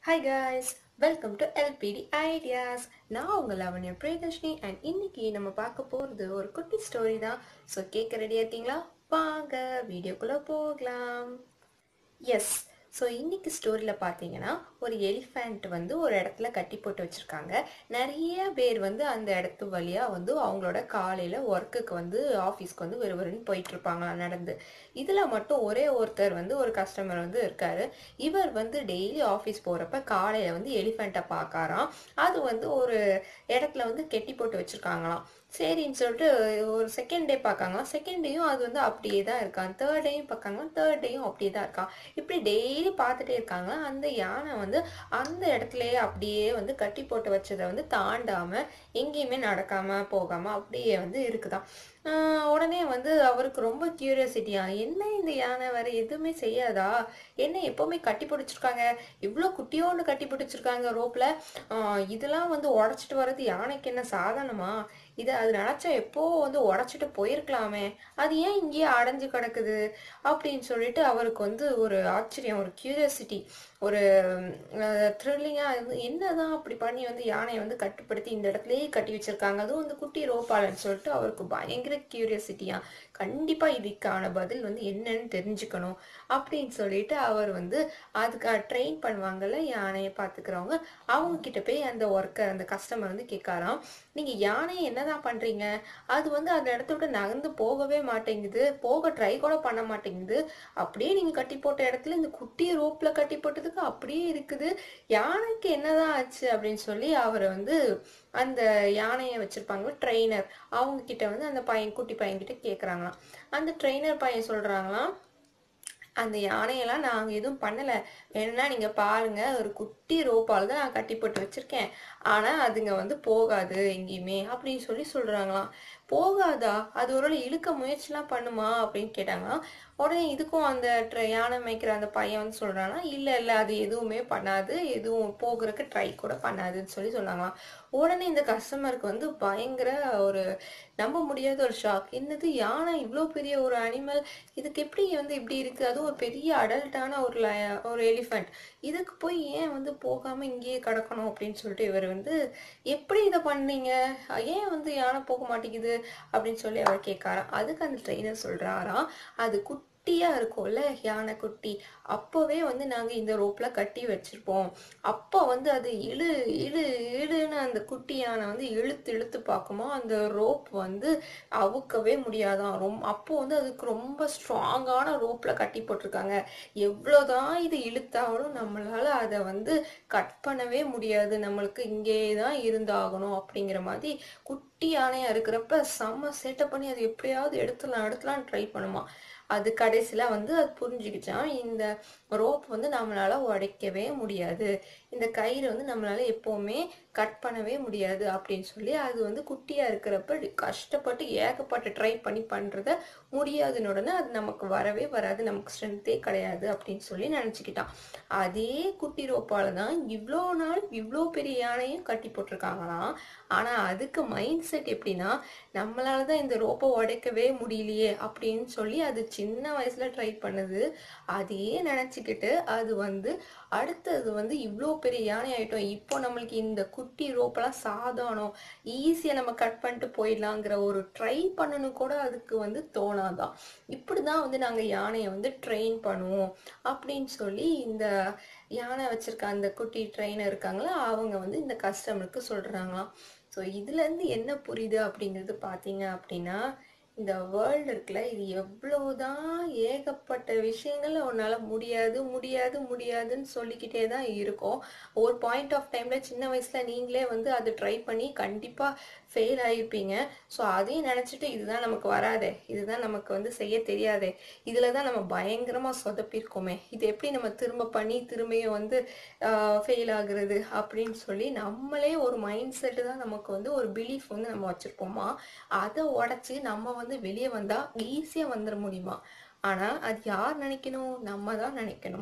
hi guys welcome to LPT ideas நான் உங்கள் Lavanya Priyadarshini and இன்னைக்கு நம்ம பார்க்க போகிறது ஒரு குட்டி ஸ்டோரி தான் ஸோ கேட்க ரெடியாக இருக்கீங்களா வாங்க வீடியோக்குள்ளே போகலாம் எஸ் ஸோ இன்னைக்கு ஸ்டோரியில் பார்த்தீங்கன்னா ஒரு எலிஃபண்ட் வந்து ஒரு இடத்துல கட்டி போட்டு வச்சுருக்காங்க நிறைய பேர் வந்து அந்த இடத்து வழியாக வந்து அவங்களோட காலையில் ஒர்க்குக்கு வந்து ஆஃபீஸ்க்கு வந்து வெறுவருன்னு போயிட்டு இருப்பாங்களாம் நடந்து இதில் மட்டும் ஒரே ஒருத்தர் வந்து ஒரு கஸ்டமர் வந்து இருக்காரு இவர் வந்து டெய்லி ஆஃபீஸ் போகிறப்ப காலையில் வந்து எலிஃபண்ட்டை பார்க்காராம் அது வந்து ஒரு இடத்துல வந்து கெட்டி போட்டு வச்சுருக்காங்களாம் சரின்னு சொல்லிட்டு ஒரு செகண்ட் டே பார்க்காங்களாம் செகண்ட் டேயும் அது வந்து அப்படியே தான் இருக்கான் தேர்ட் டேயும் பார்க்காங்களாம் தேர்ட் டேயும் அப்படியே தான் இருக்கான் இப்படி டெய்லி பார்த்துட்டே இருக்காங்க அந்த யானை வந்து அந்த இடத்துலயே அப்படியே வந்து கட்டி போட்டு வச்சதை வந்து தாண்டாம எங்கேயுமே நடக்காம போகாம அப்படியே வந்து இருக்குதாம் ஆஹ் உடனே வந்து அவருக்கு ரொம்ப கியூரியாசிட்டியா என்ன இந்த யானை வேற எதுவுமே செய்யாதா என்ன எப்பவுமே கட்டி பிடிச்சிருக்காங்க இவ்வளோ குட்டியோண்டு கட்டி பிடிச்சிருக்காங்க ரோப்ல ஆஹ் இதெல்லாம் வந்து உடச்சிட்டு வர்றது யானைக்கு என்ன சாதாரணமா இதை அது நினச்சா எப்போ வந்து உடச்சிட்டு போயிருக்கலாமே அது ஏன் இங்கேயே அடைஞ்சு கிடக்குது அப்படின்னு சொல்லிட்டு அவருக்கு வந்து ஒரு ஆச்சரியம் ஒரு கியூரியாசிட்டி ஒரு த்ரில்லிங்காக என்னதான் அப்படி பண்ணி வந்து யானையை வந்து கட்டுப்படுத்தி இந்த இடத்துலயே கட்டி வச்சிருக்காங்க அதுவும் வந்து குட்டி ரோபாலன்னு சொல்லிட்டு அவருக்கு பயங்கர கியூரியாசிட்டியா கண்டிப்பா இதுக்கான பதில் வந்து என்னன்னு தெரிஞ்சுக்கணும் அப்படின்னு சொல்லிட்டு அவர் வந்து அதுக்கு ட்ரெயின் பண்ணுவாங்கல்ல யானையை பார்த்துக்கிறவங்க அவங்க கிட்ட போய் அந்த ஒர்க்கர் அந்த கஸ்டமர் வந்து கேட்காராம் நீங்க யானையை என்னதான் பண்றீங்க அது வந்து அந்த இடத்த விட்டு நகர்ந்து போகவே மாட்டேங்குது போக ட்ரை கூட பண்ண மாட்டேங்குது அப்படியே நீங்க கட்டி போட்ட இடத்துல இந்த குட்டி ரோப்ல கட்டி போட்டதுக்கு அப்படியே இருக்குது யானைக்கு என்னதான் ஆச்சு அப்படின்னு சொல்லி அவரை வந்து அந்த யானையை வச்சிருப்பாங்க ட்ரெயினர் அவங்க கிட்ட வந்து அந்த பையன் குட்டி பையன் கிட்ட கேக்குறாங்களாம் அந்த ட்ரெயினர் பையன் சொல்றாங்களாம் அந்த யானையெல்லாம் நாங்கள் எதுவும் பண்ணலை வேணும்னா நீங்கள் பாருங்க ஒரு குட்டி ரோப்பால் தான் நான் கட்டி போட்டு வச்சுருக்கேன் ஆனால் அதுங்க வந்து போகாது எங்கேயுமே அப்படின்னு சொல்லி சொல்கிறாங்களாம் போகாதா அது ஒரு இழுக்க முயற்சிலாம் பண்ணுமா அப்படின்னு கேட்டாங்களாம் உடனே இதுக்கும் அந்த ட்ர- யானை மேய்க்கிற அந்த பையன் வந்து சொல்கிறான்னா இல்லை இல்லை அது எதுவுமே பண்ணாது எதுவும் போகிறதுக்கு ட்ரை கூட பண்ணாதுன்னு சொல்லி சொன்னாங்களாம் உடனே இந்த கஸ்டமருக்கு வந்து பயங்கர ஒரு நம்ப முடியாத ஒரு ஷாக் என்னது யானை இவ்வளோ பெரிய ஒரு அனிமல் இதுக்கு எப்படி வந்து இப்படி இருக்கு அதுவும் ஒரு பெரிய அடல்ட்டான ஒரு ல- ஒரு எலிஃபண்ட் இதுக்கு போய் ஏன் வந்து போகாம இங்கேயே கிடக்கணும் அப்படின்னு சொல்லிட்டு இவர் வந்து எப்படி இதை பண்ணீங்க ஏன் வந்து யானை போக மாட்டேங்குது அப்படின்னு சொல்லி அவர் கேட்காராம் அதுக்கு அந்த ட்ரெயினர் சொல்றாராம் அது குட்டியா இருக்கும்ல யானை குட்டி அப்போவே வந்து நாங்க இந்த ரோப்ல கட்டி வச்சிருப்போம் அப்போ வந்து அது இழு இழு இழுன்னு அந்த குட்டி யானை வந்து இழுத்து இழுத்து பார்க்குமா அந்த ரோப் வந்து அவுக்கவே முடியாதாம் ரொம்ப அப்போ வந்து அதுக்கு ரொம்ப ஸ்ட்ராங்கான ரோப்ல கட்டி போட்டிருக்காங்க எவ்வளோதான் இது இழுத்தாலும் நம்மளால அதை வந்து கட் பண்ணவே முடியாது நம்மளுக்கு இங்கே தான் இருந்தாகணும் அப்படிங்கிற மாதிரி குட்டி யானையா இருக்கிறப்ப செம்ம சேட்டை பண்ணி அது எப்படியாவது எடுத்துலாம் எடுத்துலாம் ட்ரை பண்ணுமா அது கடைசியில வந்து அது புரிஞ்சுக்கிச்சான் இந்த ரோப் வந்து நம்மளால உடைக்கவே முடியாது இந்த கயிறு வந்து நம்மளால எப்பவுமே கட் பண்ணவே முடியாது அப்படின்னு சொல்லி அது வந்து குட்டியா இருக்கிறப்ப கஷ்டப்பட்டு ஏகப்பட்டு ட்ரை பண்ணி பண்றத முடியாதுன்னு உடனே அது நமக்கு வரவே வராது நமக்கு ஸ்ட்ரென்த்தே கிடையாது அப்படின்னு சொல்லி நினச்சிக்கிட்டான் அதே குட்டி ரோப்பால தான் இவ்வளோ நாள் இவ்வளோ பெரிய யானையும் கட்டி போட்டிருக்காங்களாம் ஆனால் அதுக்கு மைண்ட் செட் எப்படின்னா நம்மளால தான் இந்த ரோப்பை உடைக்கவே முடியலையே அப்படின்னு சொல்லி அது சின்ன வயசுல ட்ரை பண்ணுது அதையே நினச்சிக்கிட்டு அது வந்து அடுத்தது வந்து இவ்வளோ பெரிய யானை ஆயிட்டோம் இப்போ நம்மளுக்கு இந்த குட்டி ரோப்பெல்லாம் சாதாரணம் ஈஸியாக நம்ம கட் பண்ணிட்டு போயிடலாங்கிற ஒரு ட்ரை பண்ணணும் கூட அதுக்கு வந்து தோணாதான் இப்படி தான் வந்து நாங்கள் யானையை வந்து ட்ரெயின் பண்ணுவோம் அப்படின்னு சொல்லி இந்த யானை வச்சிருக்க அந்த குட்டி ட்ரெயினர் இருக்காங்களா அவங்க வந்து இந்த கஸ்டமருக்கு சொல்றாங்களாம் ஸோ இதுலேருந்து என்ன புரியுது அப்படிங்கிறது பார்த்தீங்க அப்படின்னா இந்த வேர்ல்டு இருக்குல்ல இது எவ்வளவுதான் ஏகப்பட்ட விஷயங்கள் உன்னால முடியாது முடியாது முடியாதுன்னு சொல்லிக்கிட்டே தான் இருக்கும் ஒரு பாயிண்ட் ஆஃப் டைம்ல சின்ன வயசுல நீங்களே வந்து அதை ட்ரை பண்ணி கண்டிப்பா ஃபெயில் ஆயிருப்பீங்க ஸோ அதையும் நினைச்சிட்டு இதுதான் நமக்கு வராதே இதுதான் நமக்கு வந்து செய்ய தெரியாதே இதுல தான் நம்ம பயங்கரமா சொதப்பிருக்கோமே இது எப்படி நம்ம திரும்ப பண்ணி திரும்பியும் வந்து ஃபெயில் ஆகுறது அப்படின்னு சொல்லி நம்மளே ஒரு மைண்ட் செட்டு தான் நமக்கு வந்து ஒரு பிலீஃப் வந்து நம்ம வச்சிருப்போமா அதை உடைச்சு நம்ம வந்து வெளியே வந்தா ஈஸியா வந்துட முடியுமா ஆனா அது யார் நினைக்கணும் நம்ம தான் நினைக்கணுமா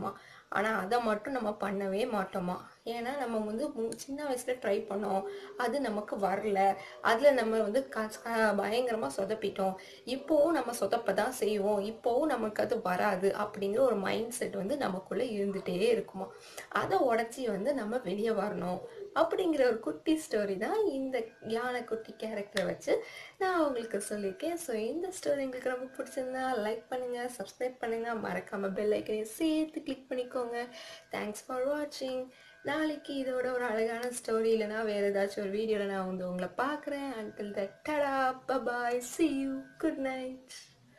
ஆனால் அதை மட்டும் நம்ம பண்ணவே மாட்டோமா ஏன்னா நம்ம வந்து மு- சின்ன வயசுல ட்ரை பண்ணோம் அது நமக்கு வரல அதில் நம்ம வந்து க க- பயங்கரமா சொதப்பிட்டோம் இப்போவும் நம்ம சொதப்ப தான் செய்வோம் இப்போவும் நமக்கு அது வராது அப்படிங்கிற ஒரு மைண்ட் செட் வந்து நமக்குள்ள இருந்துட்டே இருக்குமா அதை உடச்சி வந்து நம்ம வெளியே வரணும் அப்படிங்கிற ஒரு குட்டி ஸ்டோரி தான் இந்த யானை குட்டி கேரக்டரை வச்சு நான் உங்களுக்கு சொல்லியிருக்கேன் ஸோ இந்த ஸ்டோரி உங்களுக்கு ரொம்ப பிடிச்சிருந்தா லைக் பண்ணுங்க சப்ஸ்கிரைப் பண்ணுங்க மறக்காம பெல் ஐக்கனையும் சேர்த்து கிளிக் பண்ணிக்கோங்க தேங்க்ஸ் ஃபார் வாட்சிங் நாளைக்கு இதோட ஒரு அழகான ஸ்டோரி இல்லைனா வேற ஏதாச்சும் ஒரு வீடியோவில் நான் வந்து உங்களை பார்க்குறேன் until the tata bye bye see you good night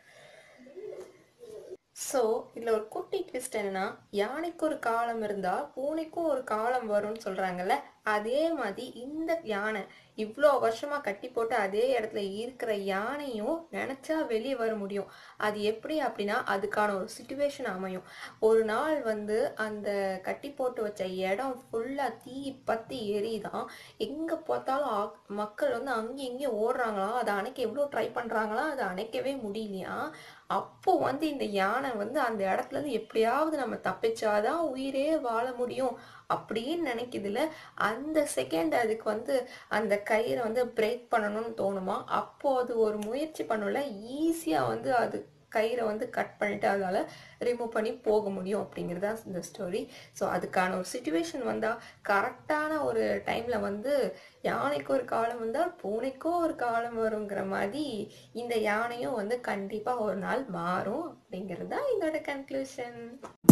so இதில் ஒரு குட்டி ட்விஸ்ட் என்னன்னா யானைக்கு ஒரு காலம் இருந்தால் பூனைக்கும் ஒரு காலம் வரும்னு சொல்கிறாங்கல்ல அதே மாதிரி இந்த யானை இவ்வளோ வருஷமா கட்டி போட்டு அதே இடத்துல இருக்கிற யானையும் நினச்சா வெளியே வர முடியும் அது எப்படி அப்படின்னா அதுக்கான ஒரு சுச்சுவேஷன் அமையும் ஒரு நாள் வந்து அந்த கட்டி போட்டு வச்ச இடம் ஃபுல்லாக தீ பற்றி எரியுதான் எங்கே பார்த்தாலும் ஆக்- மக்கள் வந்து அங்கேயும் இங்கேயும் ஓடுறாங்களாம் அதை அணைக்க எவ்வளோ ட்ரை பண்ணுறாங்களாம் அதை அணைக்கவே முடியலையா அப்போ வந்து இந்த யானை வந்து அந்த இடத்துல இருந்து எப்படியாவது நம்ம தப்பிச்சாதான் உயிரே வாழ முடியும் அப்படின்னு நினைக்குதுல அந்த செகண்ட் அதுக்கு வந்து அந்த கயிறை வந்து பிரேக் பண்ணணும்னு தோணுமா அப்போ அது ஒரு முயற்சி பண்ணல ஈஸியா வந்து அது கயிறை வந்து கட் பண்ணிட்டு அதால ரிமூவ் பண்ணி போக முடியும் அப்படிங்கிறது தான் இந்த ஸ்டோரி ஸோ அதுக்கான ஒரு சுச்சுவேஷன் வந்தால் கரெக்டான ஒரு டைமில் வந்து யானைக்கு ஒரு காலம் வந்தால் பூனைக்கும் ஒரு காலம் வருங்கிற மாதிரி இந்த யானையும் வந்து கண்டிப்பாக ஒரு நாள் மாறும் அப்படிங்கிறது தான் இதோட கன்க்ளூஷன்